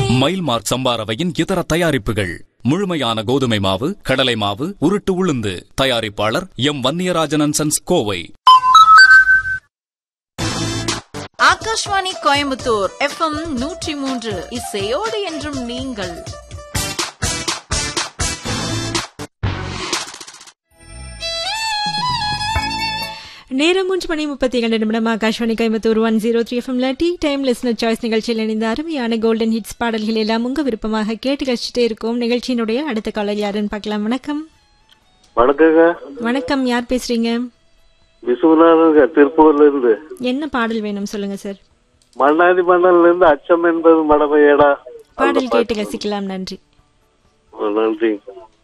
mile mark சம்பாரவையின் இதர தயாரிப்புகள் முழுமையான கோதுமை மாவு கடலை மாவு உருட்டு உளுந்து தயாரிப்பாளர் M Vanniyarajan sons Kovai Akashvani Coimbatore FM நூற்றி மூன்று இசையோடு என்றும் நீங்கள் நேரம் மூன்று மணி முப்பத்தி இரண்டு நிமிடம் Akashvani Coimbatore one zero three எஃப்எம்ல டீ டைம் லிஸ்னர் சாய்ஸ் நிகழ்ச்சியில் இணைந்த அருமையான கோல்டன் ஹிட்ஸ் பாடல்கள் எல்லாம் உங்க விருப்பமாக கேட்டு கழிச்சுட்டே இருக்கும் நிகழ்ச்சியினுடைய அடுத்த காலர் யாருன்னு பார்க்கலாம் வணக்கம் வணக்கங்க வணக்கம் யார் பேசுறீங்க விஸ்வநாதங்க திருப்பூர்ல இருந்து என்ன பாடல் வேணும் சொல்லுங்க சார் மண்ணாதி மன்னல்ல இருந்து அச்சம் என்பது மடமையடா பாடல் கேட்டு ரசிக்கலாம் நன்றி நன்றி